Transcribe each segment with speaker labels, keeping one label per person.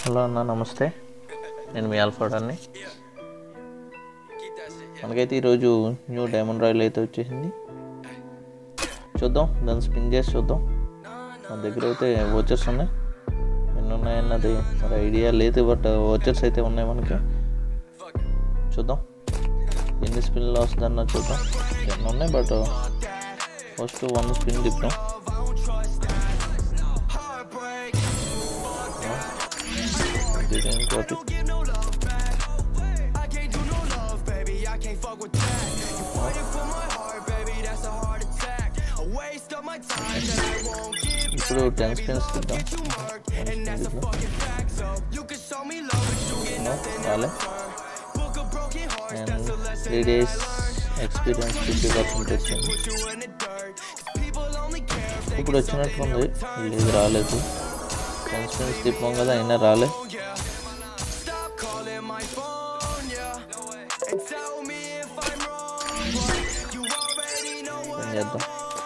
Speaker 1: Hello అన్న నమస్తే నేను మీ ఆల్ఫాడాన్ని మనకైతే ఈరోజు న్యూ డైమండ్ రాయల్ అయితే వచ్చేసింది చూద్దాం దాన్ని స్పిన్ చేసి చూద్దాం మన దగ్గర అయితే ఓచర్స్ ఉన్నాయి ఎన్ని ఉన్నాయన్నది మరి ఐడియా లేదు బట్ ఓచర్స్ అయితే ఉన్నాయి మనకి చూద్దాం ఎన్ని స్పిన్లు వస్తుందన్న చూద్దాం ఎన్ని ఉన్నాయి బట్ ఫస్ట్ వన్ స్పిన్ తిప్పాం ఇది ఇంకోటి ఇప్పుడు టెన్ స్పిన్స్ తిద్దాం రాలే and three days experience fifty percent వచ్చింది ఇప్పుడు వచ్చినట్టుంది లేదు రాలేదు టెన్ స్పిన్స్ తిప్పాం కదా అయినా రాలే ఏం చేద్దాం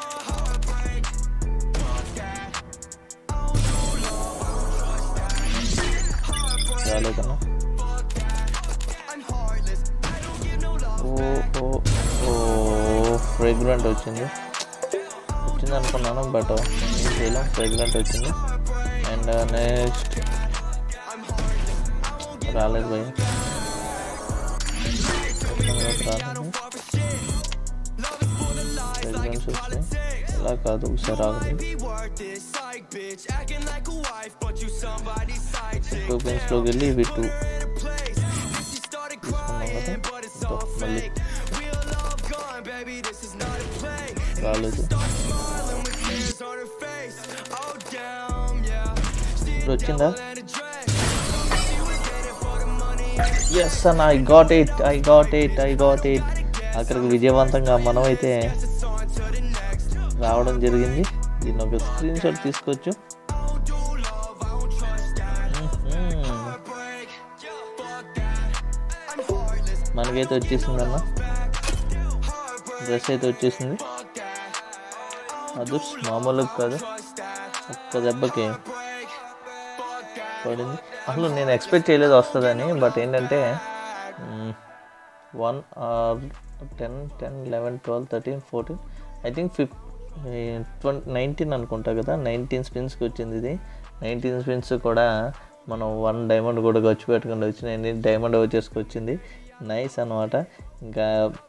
Speaker 1: రాలేదన్నా ఓ ఓ ఓ ఫ్రేగ్రెంట్ వచ్చింది వచ్చింది అనుకున్నాను బట్ ఏం చేయలేం ఫ్రేగ్రెంట్ వచ్చింది అండ్ నెక్స్ట్ రాలేదు భయ్య ఫ్రేగ్రెన్స్ వచ్చినాయి ఇలా కాదు ఒకసారి ఆగండి టూ పెన్స్లోకి వెళ్ళి ఇవి టూ తీసుకున్నాం కదా ఇదో మళ్ళీ రాలేదు ఇప్పుడు వచ్చిందా ఎస్ అన్న I got it I got it I got it అక్కడికి విజయవంతంగా మనం అయితే రావడం జరిగింది దీన్ని ఒక స్క్రీన్ షాట్ తీసుకోవచ్చు మనకైతే వచ్చేసింది అన్న డ్రెస్ అయితే వచ్చేసింది అదర్స్ మామూలు కాదు ఒక్క దెబ్బకి పడింది అసలు నేను ఎక్స్పెక్ట్ చేయలేదు వస్తుందని బట్ ఏంటంటే one or ten ten eleven twelve thirteen fourteen I think ఫిఫ్ ట్వంటీ నైన్టీన్ అనుకుంటా కదా నైన్టీన్ స్పిన్స్కి వచ్చింది ఇది నైన్టీన్ స్పిన్స్ కూడా మనం వన్ డైమండ్ కూడా ఖర్చు పెట్టకుండా వచ్చినాయి డైమండ్ వచ్చేసుకు వచ్చింది నైస్ అనమాట ఇంకా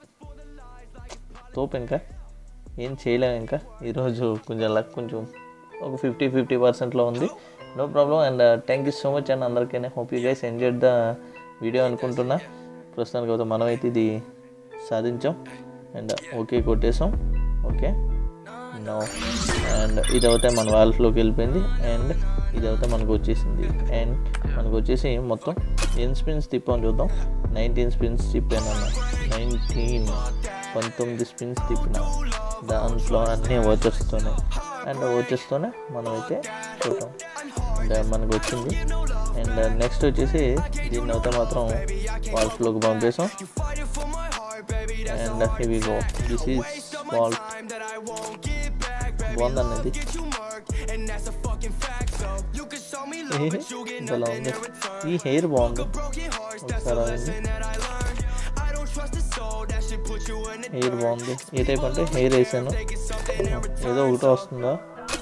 Speaker 1: తోపు ఇంకా ఏం చేయలేము ఇంకా ఈరోజు కొంచెం లక్ కొంచెం ఒక ఫిఫ్టీ ఫిఫ్టీ పర్సెంట్లో ఉంది no problem and thank you so much and అందరికీ hope you guys enjoy the video అనుకుంటున్నా ప్రస్తుతానికి అయితే మనమైతే ఇది సాధించాం అండ్ ఓకే కొట్టేసాం ఓకే నో అండ్ ఇది అయితే మన వాళ్ళలోకి వెళ్ళిపోయింది అండ్ ఇది అయితే మనకు వచ్చేసింది అండ్ మనకు వచ్చేసి మొత్తం ఎన్ని స్పిన్స్ తిప్పాం చూద్దాం నైన్టీన్ స్పిన్స్ తిప్పాను అన్న నైన్టీన్ పంతొమ్మిది స్పిన్స్ తిప్పిన దాంట్లో అన్నీ వచ్చేస్తున్నాయి అండ్ వచ్చేస్తూనే మనమైతే చూద్దాం అండ్ మనకు వచ్చింది అండ్ నెక్స్ట్ వచ్చేసి దీన్ని అయితే మాత్రం వాల్స్లోకి పంపేసాం అండ్ ఇవి గో దిస్ ఈజ్ వాల్ బాగుందన్నది ఇలా ఉంది ఈ హెయిర్ బాగుంది ఒకసారి ఆగండి. హెయిర్ బాగుంది ఏ టైప్ అంటే హెయిర్ వేసాను ఏదో ఒకటో వస్తుందా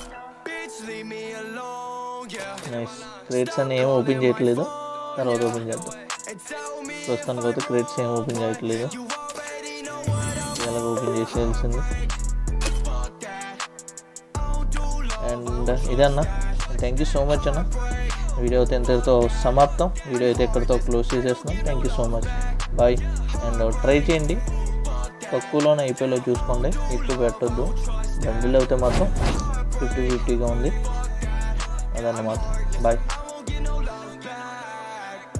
Speaker 1: నైస్ క్రేట్స్ అన్ని ఏం ఓపెన్ చేయట్లేదు తర్వాత ఓపెన్ చేద్దాం ప్రస్తుతానికి అయితే క్రేట్స్ ఏం ఓపెన్ చేయట్లేదు ఎలాగ ఓపెన్ చేసేయాల్సింది అండ్ ఇదే అన్న థ్యాంక్ యూ సో మచ్ అన్న వీడియో అయితే ఎంతటితో సమాప్తం వీడియో అయితే ఎక్కడితో క్లోజ్ చేసేస్తున్నాం thank you so much bye and try చేయండి తక్కువలోనే ఐపీఎల్లో చూసుకోండి ఎక్కువ పెట్టొద్దు బండిలో అయితే మాత్రం ఫిఫ్టీ ఫిఫ్టీగా ఉంది అదన్నమాట బాయ్